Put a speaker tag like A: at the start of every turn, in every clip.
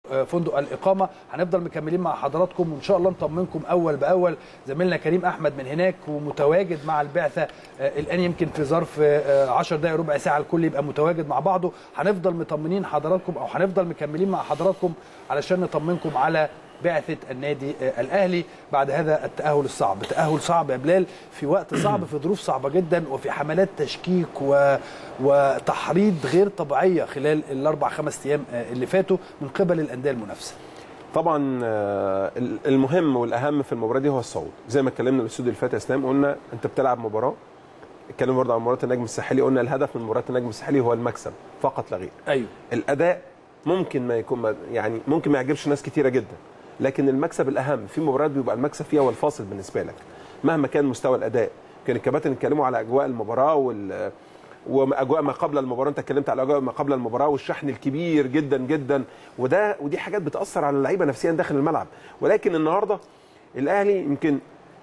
A: آه، فندق الاقامه هنفضل مكملين مع حضراتكم وان شاء الله نطمنكم اول باول زميلنا كريم احمد من هناك ومتواجد مع البعثه آه، الان يمكن في ظرف 10 دقائق ربع ساعه الكل يبقى متواجد مع بعضه هنفضل مطمنين حضراتكم او هنفضل مكملين مع حضراتكم علشان نطمنكم على بعثة النادي آه، الأهلي بعد هذا التأهل الصعب تأهل صعب يا بلال في وقت صعب في ظروف صعبة جدا وفي حملات تشكيك و... وتحريض غير طبيعية خلال الأربع خمس أيام آه، اللي فاتوا من قبل الأندية المنافسة
B: طبعا آه، المهم والاهم في المباراه دي هو الصعود زي ما اتكلمنا الاستوديو اللي فات يا اسلام قلنا انت بتلعب مباراه اتكلمنا برضه عن مباراه النجم الساحلي قلنا الهدف من مباراه النجم الساحلي هو المكسب فقط لا غير
A: أيوه
B: الاداء ممكن ما يكون ما يعني ممكن ما يعجبش ناس كتيره جدا لكن المكسب الاهم في مباريات بيبقى المكسب فيها هو الفاصل بالنسبه لك مهما كان مستوى الاداء كان الكباتن اتكلموا على اجواء المباراه وال واجواء ما قبل المباراه انت اتكلمت على اجواء ما قبل المباراه والشحن الكبير جدا جدا وده ودي حاجات بتاثر على اللعيبه نفسيا داخل الملعب ولكن النهارده الاهلي يمكن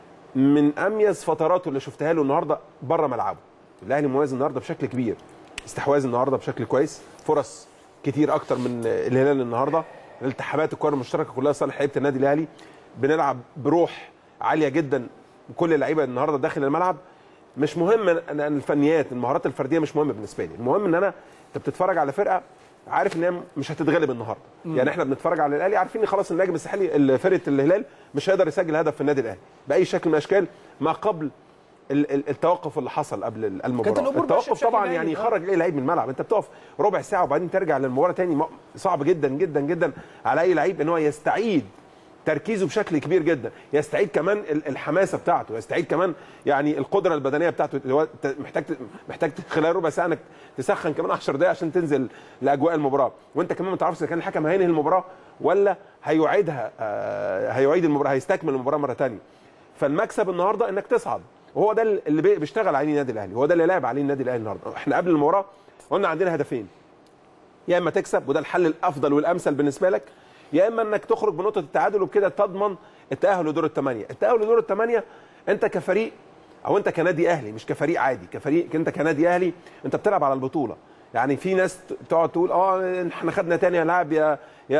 B: من اميز فتراته اللي شفتها له النهارده بره ملعبه الاهلي مميز النهارده بشكل كبير استحواذ النهارده بشكل كويس فرص كتير اكتر من الهلال النهارده الالتحامات الكره المشتركه كلها صالح لعيبه النادي الاهلي بنلعب بروح عاليه جدا كل اللعيبه النهارده داخل الملعب مش مهم ان الفنيات المهارات الفرديه مش مهمه بالنسبه لي المهم ان انا انت بتتفرج على فرقه عارف ان هي مش هتتغلب النهارده يعني احنا بنتفرج على الاهلي عارفين ان خلاص النجم الساحلي فرقه الهلال مش هيقدر يسجل هدف في النادي الاهلي باي شكل من الاشكال ما قبل ال- ال- التوقف اللي حصل قبل ال-
A: كانت
B: المباراه
A: الأمور ماشية
B: التوقف
A: بشكل
B: طبعا
A: جيد،
B: يعني
A: آه.
B: يخرج اي لعيب من الملعب انت بتقف ربع ساعه وبعدين ترجع للمباراه تاني م- صعب جدا جدا جدا على اي لعيب ان هو يستعيد تركيزه بشكل كبير جدا يستعيد كمان ال- الحماسه بتاعته يستعيد كمان يعني القدره البدنيه بتاعته اللي هو أنت محتاج ت- محتاج خلال ربع ساعه انك تسخن كمان 10 دقائق عشان تنزل لاجواء المباراه وانت كمان ما تعرفش اذا كان الحكم هينهي المباراه ولا هيعيدها آه، هيعيد المباراه هيستكمل المباراه مره ثانيه فالمكسب النهارده انك تصعد وهو ده اللي بي- بيشتغل عليه النادي الاهلي هو ده اللي لعب عليه النادي الاهلي النهارده احنا قبل المباراه قلنا عندنا هدفين يا اما تكسب وده الحل الافضل والامثل بالنسبه لك يا اما انك تخرج بنقطه التعادل وبكده تضمن التاهل لدور الثمانيه التاهل لدور الثمانيه انت كفريق او انت كنادي اهلي مش كفريق عادي كفريق انت كنادي اهلي انت بتلعب على البطوله يعني في ناس تقعد تقول اه احنا خدنا تاني هنلاعب يا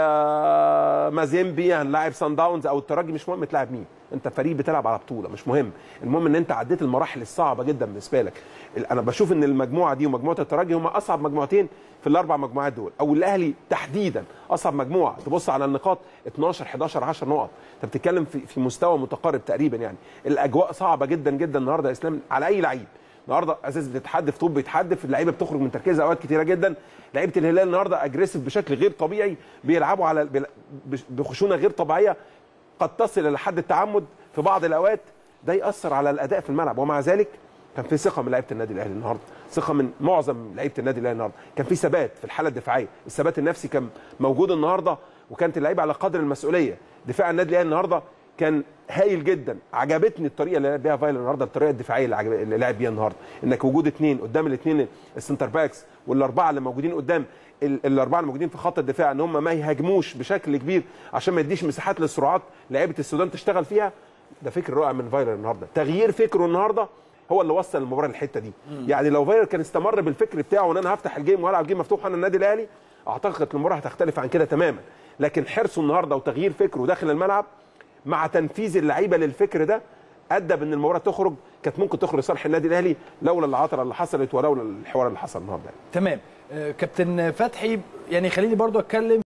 B: يا مازيمبي هنلاعب سان داونز او الترجي مش مهم تلاعب مين انت فريق بتلعب على بطوله مش مهم المهم ان انت عديت المراحل الصعبه جدا بالنسبه لك انا بشوف ان المجموعه دي ومجموعه الترجي هم اصعب مجموعتين في الاربع مجموعات دول او الاهلي تحديدا اصعب مجموعه تبص على النقاط 12 11 10 نقط انت بتتكلم في في مستوى متقارب تقريبا يعني الاجواء صعبه جدا جدا النهارده يا اسلام على اي لعيب النهارده اساس بتتحدف طوب بيتحدف اللعيبه بتخرج من تركيزها اوقات كتيره جدا لعيبه الهلال النهارده اجريسيف بشكل غير طبيعي بيلعبوا على بيل- بش- بخشونه غير طبيعيه قد تصل الى حد التعمد في بعض الاوقات ده ياثر على الاداء في الملعب ومع ذلك كان في ثقه من لعيبه النادي الاهلي النهارده ثقه من معظم لعيبه النادي الاهلي النهارده كان في ثبات في الحاله الدفاعيه الثبات النفسي كان موجود النهارده وكانت اللعيبه على قدر المسؤوليه دفاع النادي الاهلي النهارده كان هايل جدا عجبتني الطريقه اللي لعب بيها فايلر النهارده الطريقه الدفاعيه اللي, عجب... اللي لعب بيها النهارده انك وجود اثنين قدام الاثنين السنتر باكس والاربعه اللي موجودين قدام ال- الاربعه اللي موجودين في خط الدفاع ان هم ما يهاجموش بشكل كبير عشان ما يديش مساحات للسرعات لعيبه السودان تشتغل فيها ده فكر رائع من فايلر النهارده تغيير فكره النهارده هو اللي وصل المباراه للحته دي يعني لو فايلر كان استمر بالفكر بتاعه ان انا هفتح الجيم والعب جيم مفتوح انا النادي الاهلي اعتقد كانت المباراه هتختلف عن كده تماما لكن حرصه النهارده وتغيير فكره داخل الملعب مع تنفيذ اللعيبه للفكر ده ادى بان المباراه تخرج كانت ممكن تخرج لصالح النادي الاهلي لولا العطره اللي حصلت ولولا الحوار اللي حصل النهارده
A: تمام آه، كابتن فتحي يعني خليني برضو اتكلم